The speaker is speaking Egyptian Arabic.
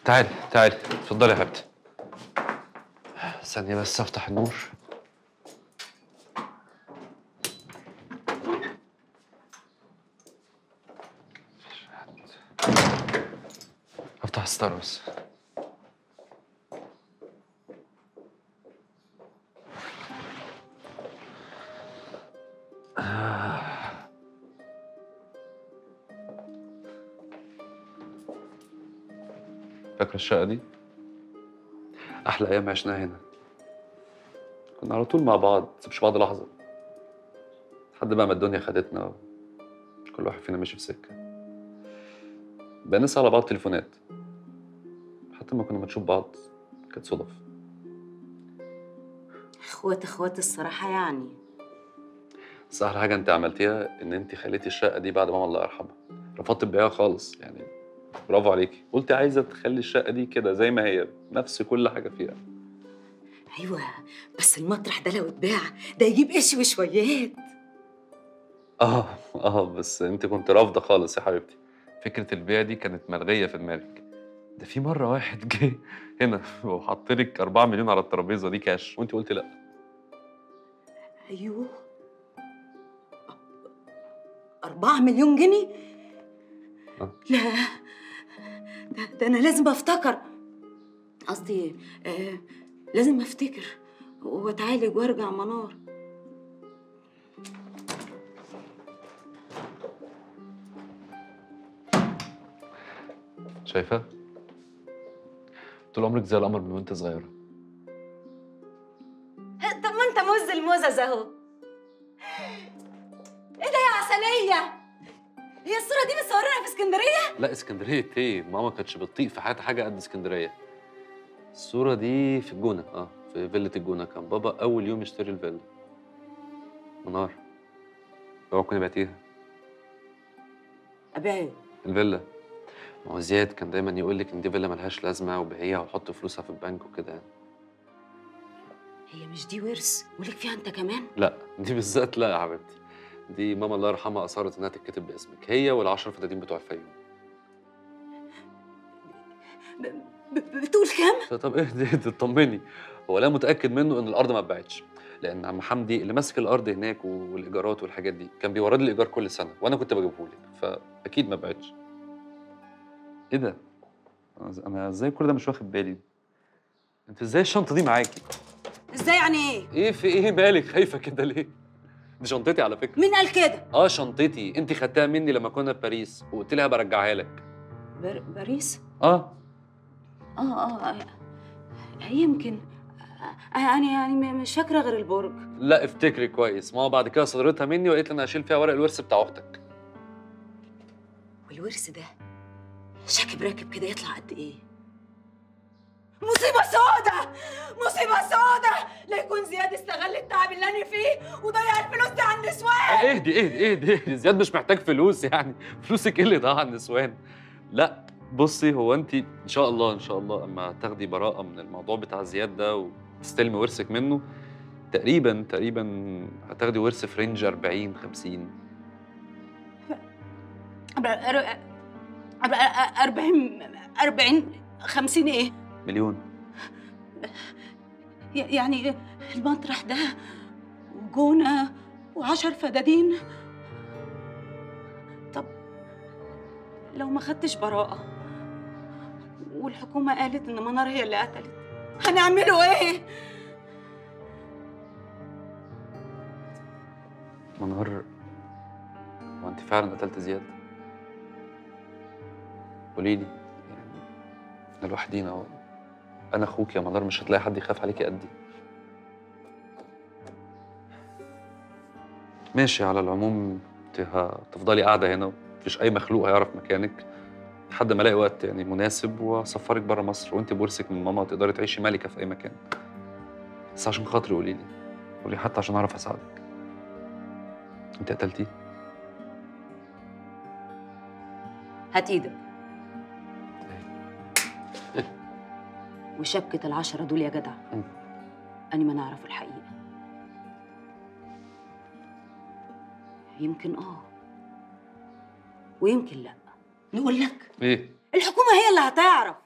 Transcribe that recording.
تعالي تعالي اتفضلي يا حبيبتي ثانية بس افتح النور افتح الستار بس فاكرة الشقة دي؟ أحلى أيام عشناها هنا كنا على طول مع بعض مش بعض لحظة لحد بقى ما الدنيا خدتنا كل واحد فينا ماشي في سكة بقى نسأل على بعض تليفونات حتى ما كنا بنشوف بعض كانت صدف اخوات اخوات الصراحة يعني بس أحلى حاجة أنت عملتيها إن أنت خليتي الشقة دي بعد ماما الله يرحمها رفضت تبيعها خالص يعني برافو عليكي قلتي عايزة تخلي الشقة دي كده زي ما هي نفس كل حاجة فيها ايوه بس المطرح ده لو اتباع ده يجيب قش وشويات اه اه بس انت كنت رافضه خالص يا حبيبتي فكره البيع دي كانت ملغيه في دماغك ده في مره واحد جه هنا وحط لك 4 مليون على الترابيزه دي كاش وانت قلتي لا ايوه أربعة مليون جنيه آه. لا ده, ده أنا لازم أفتكر قصدي آه لازم أفتكر وأتعالج وأرجع منار شايفه طول عمرك زي القمر من وانت صغيره طب ما أنت موز الموزز أهو إيه ده يا عسلية؟ هي الصورة دي متصورينها في اسكندرية؟ لا اسكندريه ايه ماما كانتش بتطيق في حياتها حاجه قد اسكندريه الصوره دي في الجونه اه في فيلا الجونه كان بابا اول يوم يشتري الفيلا منار اوعى تكوني بعتيها أبيع إيه؟ الفيلا ما هو زياد كان دايما يقول لك ان دي فيلا ملهاش لازمه وبيعيها وحط فلوسها في البنك وكده يعني هي مش دي ورث ولك فيها أنت كمان؟ لا دي بالذات لا يا حبيبتي دي ماما الله يرحمها اصرت انها تتكتب باسمك هي والعشرة فدادين بتوع الفيوم ب... ب... بتقول كام؟ طب اهدي اهدي اطمني هو لا متاكد منه ان الارض ما اتباعتش لان عم حمدي اللي ماسك الارض هناك والايجارات والحاجات دي كان بيورد لي الايجار كل سنه وانا كنت بجيبه لك فاكيد ما اتباعتش ايه ده أنا- انا ازاي كل ده مش واخد بالي انت ازاي الشنطه دي معاكي إزاي يعني إيه؟ ايه في ايه مالك خايفه كده ليه دي شنطتي على فكره مين قال كده؟ اه شنطتي انت خدتها مني لما كنا في باريس وقلت لها برجعها لك بر... باريس؟ اه اه اه يمكن آه، يعني يعني م- مش فاكره غير البرج لا افتكري كويس ما هو بعد كده صدرتها مني وقالت لي انا هشيل فيها ورق الورث بتاع اختك والورث ده شاكب راكب كده يطلع قد ايه مصيبة سودة مصيبة سودة لا يكون زياد استغل التعب اللي انا فيه وضيع الفلوس دي على النسوان اهدي اهدي اهدي اهدي زياد مش محتاج فلوس يعني فلوسك ايه اللي ضاع على النسوان لا بصي هو انت ان شاء الله ان شاء الله اما تاخدي براءه من الموضوع بتاع زياد ده وتستلمي ورثك منه تقريبا تقريبا هتاخدي ورث في رينج 40 50 أربعين أربعين خمسين إيه؟ مليون ي- يعني المطرح ده وجونة وعشر فدادين طب لو ما خدتش براءة والحكومة قالت إن منار هي اللي قتلت هنعمله إيه؟ منار هو انت فعلا قتلت زياد قولي لي يعني احنا لوحدينا اهو انا اخوك يا منار مش هتلاقي حد يخاف عليكي قدي ماشي على العموم انت هتفضلي قاعده هنا مفيش اي مخلوق هيعرف مكانك لحد ما الاقي وقت يعني مناسب واسفرك بره مصر وانت بورثك من ماما تقدري تعيشي ملكه في اي مكان بس عشان خاطري قولي لي قولي حتى عشان اعرف اساعدك انت قتلتيه هات إيدك وشبكة العشرة دول يا جدع مم. أنا ما نعرف الحقيقة يمكن آه ويمكن لأ نقول لك ايه الحكومة هي اللي هتعرف